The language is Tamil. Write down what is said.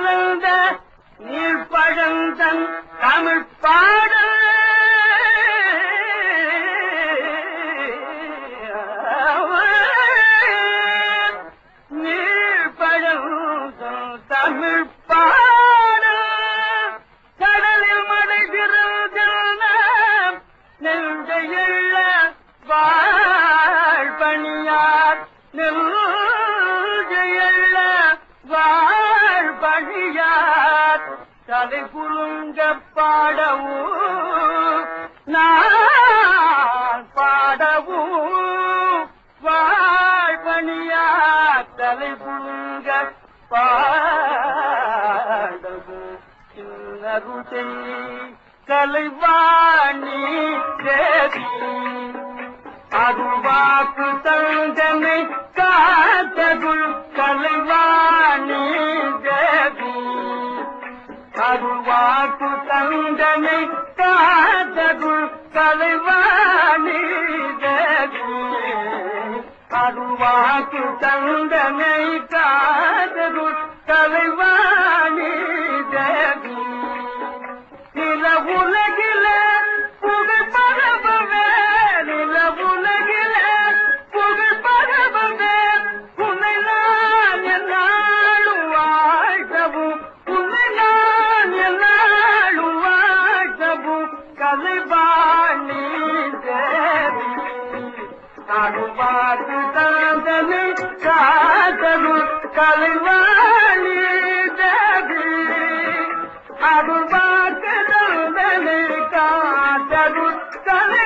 கலந்த நீர்ப்பழந்தன் தமிழ் பாடல் நீர்ப்பழந்தன் தமிழ் பாடல் கடலில் மழை பிறந்தன நெஞ்சையுள்ள வாழ்பணியார் நெஞ்சையுள்ள வாழ்பணியார் தலை குலுங்க பாடவும் நான் பாடவும் வாழ்பணியார் தலை குலுங்க பாடவும் சின்னருசை கலைவாணி தேவி அருவாக்கு தந்தனை காத்தகுள் கலைவாணி தேவி அருவாக்கு தந்தனை காத்தகுள் கலைவாணி தேவி அருவாக்கு தந்தனை காத்தகுள் கலைவாணி தேவி நில உலகில புகழ் பரவவே நில உலகில புகழ் பரவவே உன்னை நான் என்னாலும் வாழ்த்தவும் உன்னை நான் என்னாலும் வாழ்த்தவும் கலைவாணி தேவி அருவாக்கு தந்தனை காத்தருள் கலைவாணி தேவி அருள்வாக்கு தந்தனை காத்தருள் கலை